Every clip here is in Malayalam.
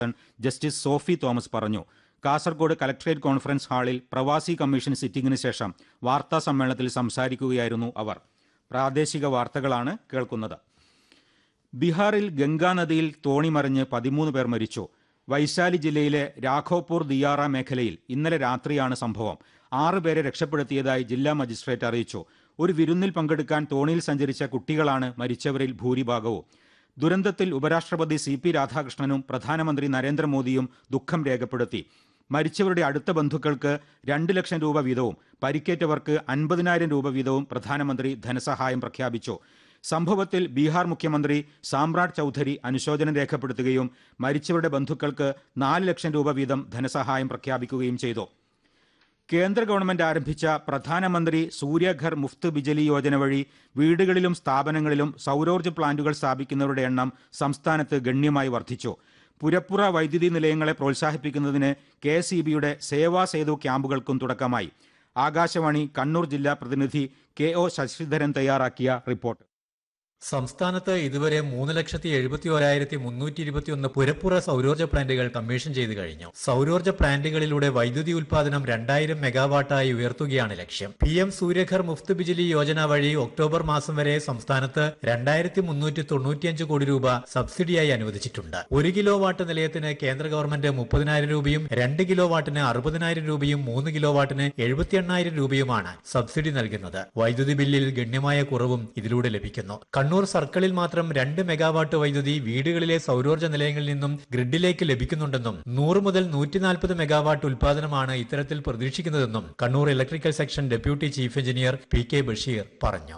ജസ്റ്റിസ് സോഫി തോമസ് പറഞ്ഞു കാസർഗോഡ് കലക്ട്രേറ്റ് കോൺഫറൻസ് ഹാളിൽ പ്രവാസി കമ്മീഷൻ സിറ്റിംഗിന് ശേഷം വാർത്താ സമ്മേളനത്തിൽ സംസാരിക്കുകയായിരുന്നു അവർ പ്രാദേശിക വാർത്തകളാണ് കേൾക്കുന്നത് ബീഹാറിൽ ഗംഗാനദിയിൽ തോണിമറിഞ്ഞ് പതിമൂന്ന് പേർ മരിച്ചു വൈശാലി ജില്ലയിലെ രാഘോപൂർ ദിയാറ മേഖലയിൽ ഇന്നലെ രാത്രിയാണ് സംഭവം ആറ് പേരെ രക്ഷപ്പെടുത്തിയതായി ജില്ലാ മജിസ്ട്രേറ്റ് അറിയിച്ചു ഒരു വിരുന്നിൽ പങ്കെടുക്കാൻ തോണിയിൽ സഞ്ചരിച്ച കുട്ടികളാണ് മരിച്ചവരിൽ ഭൂരിഭാഗവും ദുരന്തത്തിൽ ഉപരാഷ്ട്രപതി സി പി രാധാകൃഷ്ണനും പ്രധാനമന്ത്രി നരേന്ദ്രമോദിയും ദുഃഖം രേഖപ്പെടുത്തി മരിച്ചവരുടെ അടുത്ത ബന്ധുക്കൾക്ക് രണ്ട് ലക്ഷം രൂപ വീതവും പരിക്കേറ്റവർക്ക് അൻപതിനായിരം രൂപ വീതവും പ്രധാനമന്ത്രി ധനസഹായം പ്രഖ്യാപിച്ചു സംഭവത്തിൽ ബീഹാർ മുഖ്യമന്ത്രി സാമ്രാട് ചൌധരി അനുശോചനം രേഖപ്പെടുത്തുകയും മരിച്ചവരുടെ ബന്ധുക്കൾക്ക് നാല് ലക്ഷം രൂപ വീതം ധനസഹായം പ്രഖ്യാപിക്കുകയും ചെയ്തു കേന്ദ്ര ഗവൺമെന്റ് ആരംഭിച്ച പ്രധാനമന്ത്രി സൂര്യഘർ മുഫ്ത് ബിജലി യോജന വഴി വീടുകളിലും സ്ഥാപനങ്ങളിലും സൗരോർജ്ജ പ്ലാന്റുകൾ സ്ഥാപിക്കുന്നവരുടെ എണ്ണം സംസ്ഥാനത്ത് ഗണ്യമായി വർദ്ധിച്ചു പുരപ്പുറ വൈദ്യുതി നിലയങ്ങളെ പ്രോത്സാഹിപ്പിക്കുന്നതിന് കെ എസ് ഇ ബിയുടെ സേവാ സേതു ക്യാമ്പുകൾക്കും തുടക്കമായി ആകാശവാണി കണ്ണൂർ ജില്ലാ പ്രതിനിധി കെ ഒ ശശിധരൻ തയ്യാറാക്കിയ റിപ്പോർട്ട് സംസ്ഥാനത്ത് ഇതുവരെ മൂന്ന് ലക്ഷത്തി എഴുപത്തി ഒരായിരത്തി മുന്നൂറ്റി ഇരുപത്തിയൊന്ന് പുരപ്പുറ സൗരോർജ്ജ പ്ലാന്റുകൾ കമ്മീഷൻ ചെയ്തു കഴിഞ്ഞു സൗരോർജ്ജ പ്ലാന്റുകളിലൂടെ വൈദ്യുതി ഉൽപാദനം രണ്ടായിരം മെഗാവാട്ടായി ഉയർത്തുകയാണ് ലക്ഷ്യം പി എം സൂര്യഘർ മുഫ്ത് ബിജിലി യോജന വഴി ഒക്ടോബർ മാസം വരെ സംസ്ഥാനത്ത് രണ്ടായിരത്തി മുന്നൂറ്റി തൊണ്ണൂറ്റിയഞ്ച് കോടി രൂപ സബ്സിഡിയായി അനുവദിച്ചിട്ടുണ്ട് ഒരു കിലോ വാട്ട് നിലയത്തിന് കേന്ദ്ര ഗവൺമെന്റ് മുപ്പതിനായിരം രൂപയും രണ്ട് കിലോ വാട്ടിന് അറുപതിനായിരം രൂപയും മൂന്ന് കിലോ വാട്ടിന് എഴുപത്തി എണ്ണായിരം രൂപയുമാണ് സബ്സിഡി നൽകുന്നത് വൈദ്യുതി ബില്ലിൽ ഗണ്യമായ കുറവും ഇതിലൂടെ ലഭിക്കുന്നു കണ്ണൂർ സർക്കിളിൽ മാത്രം രണ്ട് മെഗാവാട്ട് വൈദ്യുതി വീടുകളിലെ സൗരോർജ്ജ നിലയങ്ങളിൽ നിന്നും ഗ്രിഡിലേക്ക് ലഭിക്കുന്നുണ്ടെന്നും നൂറ് മുതൽ നൂറ്റി നാൽപ്പത് മെഗാവാട്ട് ഉൽപാദനമാണ് ഇത്തരത്തിൽ പ്രതീക്ഷിക്കുന്നതെന്നും Kannur electrical section deputy chief engineer P K Basheer പറഞ്ഞു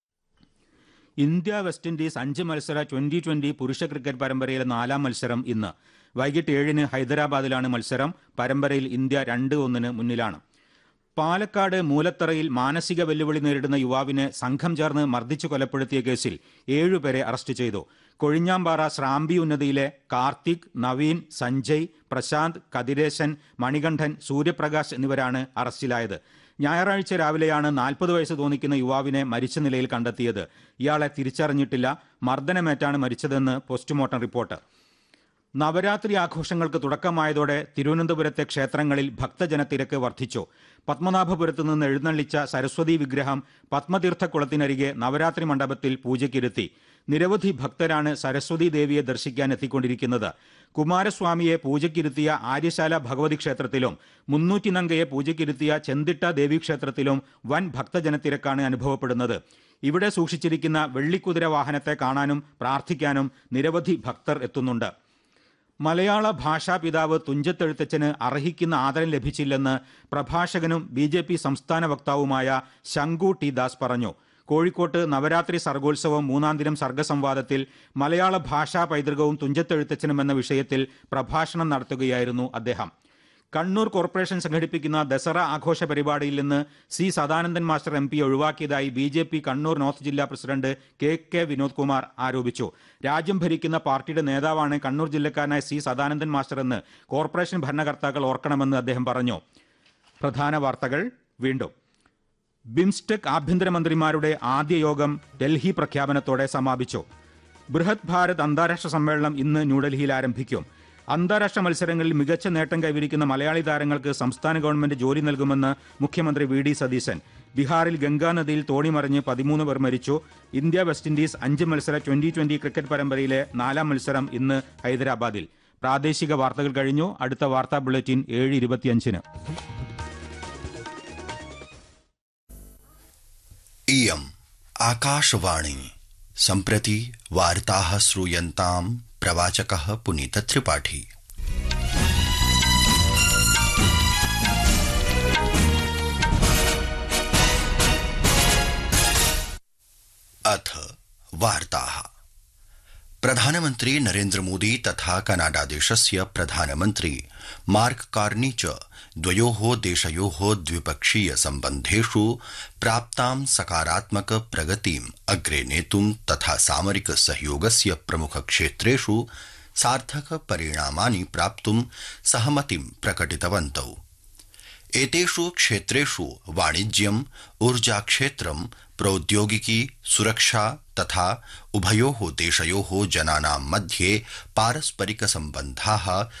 ഇന്ത്യ വെസ്റ്റ് ഇൻഡീസ് അഞ്ച് മത്സര ട്വന്റി ട്വന്റി പുരുഷ ക്രിക്കറ്റ് പരമ്പരയിലെ നാലാം മത്സരം ഇന്ന് വൈകിട്ട് ഏഴിന് ഹൈദരാബാദിലാണ് മത്സരം പരമ്പരയിൽ ഇന്ത്യ രണ്ട് ഒന്നിന് മുന്നിലാണ് പാലക്കാട് മൂലത്തറയിൽ മാനസിക വെല്ലുവിളി നേരിടുന്ന യുവാവിനെ സംഘം ചേർന്ന് മർദ്ദിച്ചു കൊലപ്പെടുത്തിയ കേസിൽ ഏഴുപേരെ അറസ്റ്റ് ചെയ്തു കൊഴിഞ്ഞാമ്പാറ ശ്രാമ്പി ഉന്നതിയിലെ കാർത്തിക് നവീൻ സഞ്ജയ് പ്രശാന്ത് കതിരേശൻ മണികണ്ഠൻ സൂര്യപ്രകാശ് എന്നിവരാണ് അറസ്റ്റിലായത് ഞായറാഴ്ച രാവിലെയാണ് നാൽപ്പത് വയസ്സ് തോന്നിക്കുന്ന യുവാവിനെ മരിച്ച നിലയിൽ കണ്ടെത്തിയത് ഇയാളെ തിരിച്ചറിഞ്ഞിട്ടില്ല മർദ്ദനമേറ്റാണ് മരിച്ചതെന്ന് പോസ്റ്റ്മോർട്ടം റിപ്പോർട്ട് നവരാത്രി ആഘോഷങ്ങൾക്ക് തുടക്കമായതോടെ തിരുവനന്തപുരത്തെ ക്ഷേത്രങ്ങളിൽ ഭക്തജനത്തിരക്ക് വർദ്ധിച്ചു പത്മനാഭപുരത്ത് നിന്ന് എഴുന്നള്ളിച്ച സരസ്വതി വിഗ്രഹം പത്മതീർത്ഥക്കുളത്തിനരികെ നവരാത്രി മണ്ഡപത്തിൽ പൂജയ്ക്കിരുത്തി നിരവധി ഭക്തരാണ് സരസ്വതി ദേവിയെ ദർശിക്കാൻ എത്തിക്കൊണ്ടിരിക്കുന്നത് കുമാരസ്വാമിയെ പൂജയ്ക്കിരുത്തിയ ആര്യശാല ഭഗവതി ക്ഷേത്രത്തിലും മുന്നൂറ്റി നങ്കയെ പൂജയ്ക്കിരുത്തിയ ചെന്തിട്ട ദേവീക്ഷേത്രത്തിലും വൻ ഭക്തജനത്തിരക്കാണ് അനുഭവപ്പെടുന്നത് ഇവിടെ സൂക്ഷിച്ചിരിക്കുന്ന വെള്ളിക്കുതിര വാഹനത്തെ കാണാനും പ്രാർത്ഥിക്കാനും നിരവധി ഭക്തർ എത്തുന്നുണ്ട് മലയാള ഭാഷാ പിതാവ് തുഞ്ചത്തെഴുത്തച്ഛന് അർഹിക്കുന്ന ആദരം ലഭിച്ചില്ലെന്ന് പ്രഭാഷകനും ബി ജെ പി സംസ്ഥാന വക്താവുമായ ശങ്കു ടി ദാസ് പറഞ്ഞു കോഴിക്കോട്ട് നവരാത്രി സർഗോത്സവം മൂന്നാം ദിനം സർഗസംവാദത്തിൽ മലയാള ഭാഷാ പൈതൃകവും തുഞ്ചത്തെഴുത്തച്ഛനും എന്ന വിഷയത്തിൽ പ്രഭാഷണം നടത്തുകയായിരുന്നു അദ്ദേഹം കണ്ണൂർ കോർപ്പറേഷൻ സംഘടിപ്പിക്കുന്ന ദസറ ആഘോഷ പരിപാടിയിൽ നിന്ന് C Sadanandan master M P ഒഴിവാക്കിയതായി B J P Kannur north ജില്ലാ president K K Vinod Kumar ആരോപിച്ചു രാജ്യം ഭരിക്കുന്ന പാർട്ടിയുടെ നേതാവാണ് കണ്ണൂർ ജില്ലക്കാരനായ സി സദാനന്ദൻ മാസ്റ്റർ എന്ന് കോർപ്പറേഷൻ ഭരണകർത്താക്കൾ ഓർക്കണമെന്ന് അദ്ദേഹം പറഞ്ഞു പ്രധാന വാർത്തകൾ വീണ്ടും ബിംസ്റ്റെക് ആഭ്യന്തരമന്ത്രിമാരുടെ ആദ്യ യോഗം ഡൽഹി പ്രഖ്യാപനത്തോടെ സമാപിച്ചു ബൃഹത് ഭാരത് അന്താരാഷ്ട്ര സമ്മേളനം ഇന്ന് ന്യൂഡൽഹിയിൽ ആരംഭിക്കും അന്താരാഷ്ട്ര മത്സരങ്ങളിൽ മികച്ച നേട്ടം കൈവരിക്കുന്ന മലയാളി താരങ്ങൾക്ക് സംസ്ഥാന ഗവൺമെന്റ് ജോലി നൽകുമെന്ന് മുഖ്യമന്ത്രി വി ഡി സതീശൻ ബീഹാറിൽ ഗംഗാനദിയിൽ തോണിമറിഞ്ഞ് പതിമൂന്ന് പേർ മരിച്ചു ഇന്ത്യ വെസ്റ്റ് ഇൻഡീസ് അഞ്ച് മത്സര ട്വന്റി ട്വന്റി ക്രിക്കറ്റ് പരമ്പരയിലെ നാലാം മത്സരം ഇന്ന് ഹൈദരാബാദിൽ പ്രാദേശിക വാർത്തകൾ കഴിഞ്ഞു അടുത്ത വാർത്താ ബുള്ളറ്റിൻ ഏഴ് ഇരുപത്തിയഞ്ചിന് इयम् आकाशवाणी सम्प्रति वार्ताः श्रूयन्ताम् प्रवाचकः पुनीतत्रिपाठी अथ वार्ताः प्रधानमन्त्री नरेन्द्रमोदी तथा कनाडादेशस्य प्रधानमन्त्री मार्क कार्नी च द्वयोः देशयोः द्विपक्षीय सम्बन्धेषु प्राप्तां सकारात्मक प्रगतिम् अग्रे नेतुं तथा सामरिक सहयोगस्य प्रमुख क्षेत्रेषु सार्थक परिणामानि प्राप्तुं सहमतिं प्रकटितवन्तौ एतेषु क्षेत्रेषु वाणिज्यम् ऊर्जाक्षेत्रं प्रौद्योगिकी सुरक्षा तथा उभयोः देशयोः जनानां मध्ये पारस्परिक सम्बन्धाः